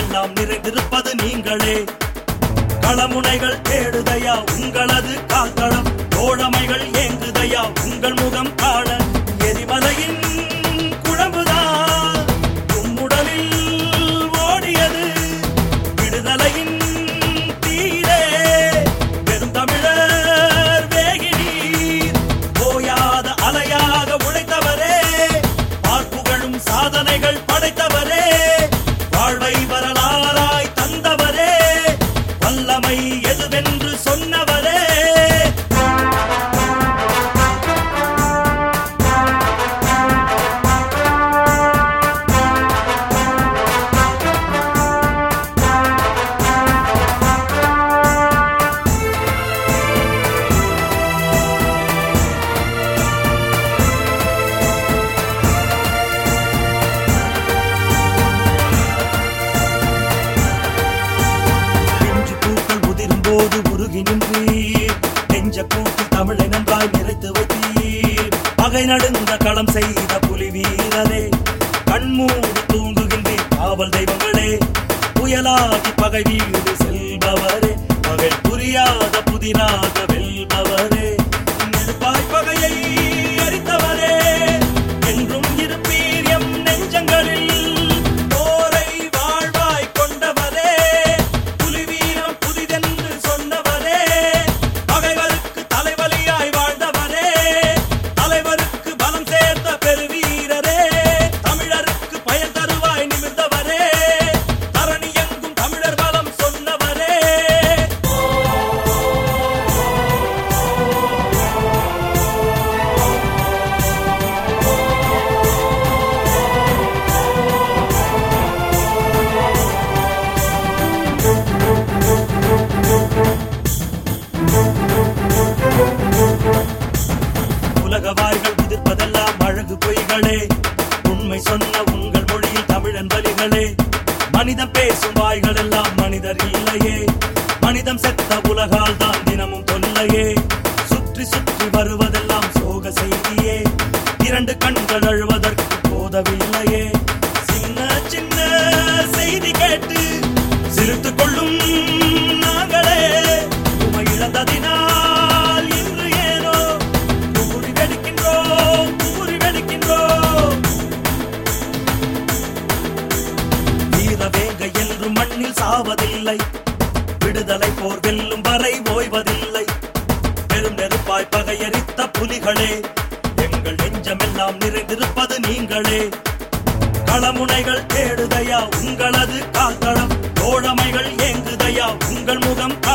நெஞ்சமெல்லாம் நிறைந்திருப்பது நீங்களே களமுனைகள் தேடுதையா உங்களது கால்தடம் தோழமைகள் ஏங்குதையா உங்கள் முகம் காண எரிமலையின் குழம்புதான் உம்முடலில் ஓடியது விடுதலையின் தீரே பெருந்தமிழர் வேகினீர் ஓயாத அலையாக உழைத்தவரே பார்ப்புகளும் சாதனைகள் படைத்தவரே வாழ்வை வரலாறாய் தந்தவரே வல்லமை எதுவென்று சொன்னவரே பிஞ்சு பூக்கள் உதிரும் போது உருகி நின்றீர் நெஞ்ச கூட்டில் தமிழை நன்றாய் நிறைத்து வைத்தீர் பகை நடுங்க களம் செய்த புலி வீரரே கண்மூடி தூங்குகின்றீர் காவல் தெய்வங்களே புயலாகி பகை வீடு செல்பவரே பகை புரியாத புதிராக வெல்பவரே நெருப்பாய் பகையை எரித்தவரே என்றும் இருப்பீர் எம் நெஞ்சங்களில் போரை வாழ்வாய் கொண்டவரே புலிவீரம் புதிதென்று சொன்னவரே பகைவருக்கு தலைவலியாய் வாழ்ந்தவரே தலைவருக்கு பலம் சேர்த்த பெருவீரரே தமிழருக்கு பயன் தருவாய் நிமிர்ந்தவரே தரணி எங்கும் தமிழர் பலம் சொன்னவரே உலக வாய்கள் உதிர்ப்பதெல்லாம் அழகு பொய்களே உண்மை சொன்ன உங்கள் மொழியில் தமிழன் வலிகளே மனிதம் பேசும் வாய்கள் எல்லாம் மனிதர் இல்லையே மனிதம் செத்த உலகால் தான் தினமும் தொல்லையே சுற்றி சுற்றி வருவதெல்லாம் சோக செய்தியே இரண்டு கண்கள் அழுவதற்கு போதவில்லையே சின்ன சின்ன செய்தி கேட்டு சிரித்துக் கொள்ளும் நாங்களே உமை இழந்ததினால் இன்று ஏனோ கூறி வெடிக்கின்றோம் கூறி வெடிக்கின்றோம் வீரவேங்க என்று மண்ணில் சாவதில்லை விடுதலை போர் வெல்லும் வரை ஓய்வதில்லை பெரும் நெருப்பாய் பகையரித்த புலிகளே எங்கள் நெஞ்சமெல்லாம் நிறைந்திருப்பது நீங்களே களமுனைகள் தேடுதையா உங்களது கால்தடம் தோழமைகள் ஏங்குதையா உங்கள் முகம்